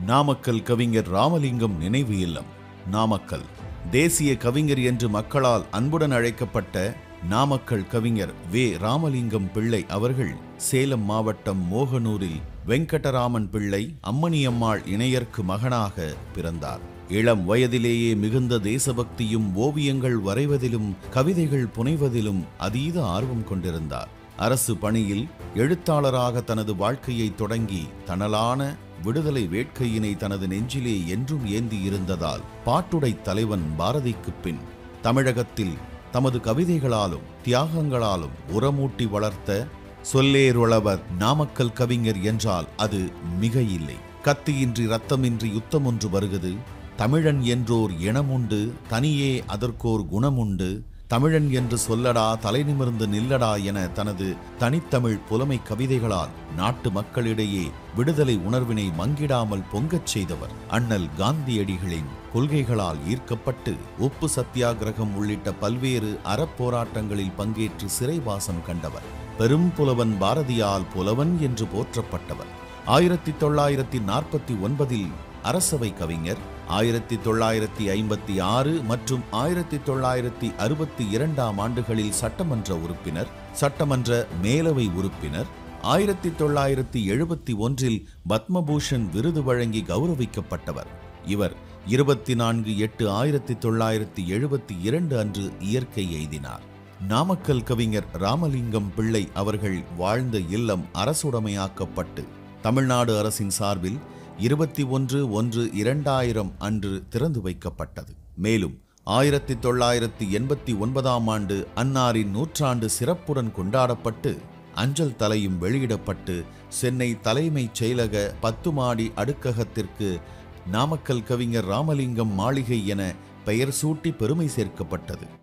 நாமக்கல் கவிஞர் ராமலிங்கம் நினைவு இல்லம் நாமக்கல் தேசிய கவிஞர் என்று மக்களால் அன்புடன் அழைக்கப்பட்ட நாமக்கல் கவிஞர் வே ராமலிங்கம் பிள்ளை அவர்கள் சேலம் மாவட்டம் மோகனூரில் வெங்கடராமன் பிள்ளை அம்மணியம்மாள் இணையர்க்கு மகனாக பிறந்தார் இளம் வயதிலேயே மிகுந்த தேசபக்தியும் ஓவியங்கள் வரைவதிலும் கவிதைகள் புனைவதிலும் அதீத ஆர்வம் கொண்டிருந்தார் அரசு பணியில் எழுத்தாளராக தனது வாழ்க்கையை தொடங்கி தனலான விடுதலை வேட்கையினை தனது நெஞ்சிலே என்றும் ஏந்தி இருந்ததால் பாட்டுடை தலைவன் பாரதிக்குப் பின் தமிழகத்தில் தமது கவிதைகளாலும் தியாகங்களாலும் உரமூட்டி வளர்த்த சொல்லேருளவர் நாமக்கல் கவிஞர் என்றால் அது மிக இல்லை கத்தியின்றி ரத்தமின்றி யுத்தம் ஒன்று வருகிறது தமிழன் என்றோர் இனமுண்டு தனியே அதற்கோர் குணமுண்டு தமிழன் என்று சொல்லடா தலை நிமிர்ந்து நில்லடா என தனது தனித்தமிழ் புலமை கவிதைகளால் நாட்டு மக்களிடையே விடுதலை உணர்வினை மங்கிடாமல் பொங்கச் செய்தவர் அண்ணல் காந்தியடிகளின் கொள்கைகளால் ஈர்க்கப்பட்டு உப்பு சத்தியாகிரகம் உள்ளிட்ட பல்வேறு அறப்போராட்டங்களில் பங்கேற்று சிறைவாசம் கண்டவர் பெரும் புலவன் பாரதியால் புலவன் என்று போற்றப்பட்டவர் ஆயிரத்தி தொள்ளாயிரத்தி நாற்பத்தி ஒன்பதில் அரசவை கவிஞர் ஆயிரத்தி தொள்ளாயிரத்தி ஐம்பத்தி ஆறு மற்றும் ஆயிரத்தி தொள்ளாயிரத்தி அறுபத்தி இரண்டாம் ஆண்டுகளில் சட்டமன்ற உறுப்பினர் சட்டமன்ற மேலவை உறுப்பினர் ஆயிரத்தி தொள்ளாயிரத்தி எழுபத்தி ஒன்றில் பத்மபூஷன் விருது வழங்கி கௌரவிக்கப்பட்டவர் இவர் இருபத்தி நான்கு எட்டு ஆயிரத்தி தொள்ளாயிரத்தி எழுபத்தி இரண்டு அன்று இயற்கை எய்தினார் நாமக்கல் கவிஞர் ராமலிங்கம் பிள்ளை அவர்கள் வாழ்ந்த இல்லம் அரசுடைமையாக்கப்பட்டு தமிழ்நாடு அரசின் சார்பில் இருபத்தி ஒன்று ஒன்று இரண்டாயிரம் அன்று திறந்து வைக்கப்பட்டது மேலும் ஆயிரத்தி தொள்ளாயிரத்தி எண்பத்தி ஒன்பதாம் ஆண்டு அன்னாரின் நூற்றாண்டு சிறப்புடன் கொண்டாடப்பட்டு அஞ்சல் தலையும் வெளியிடப்பட்டு சென்னை தலைமைச் செயலக பத்து மாடி அடுக்ககத்திற்கு நாமக்கல் கவிஞர் ராமலிங்கம் மாளிகை என பெயர் சூட்டி பெருமை சேர்க்கப்பட்டது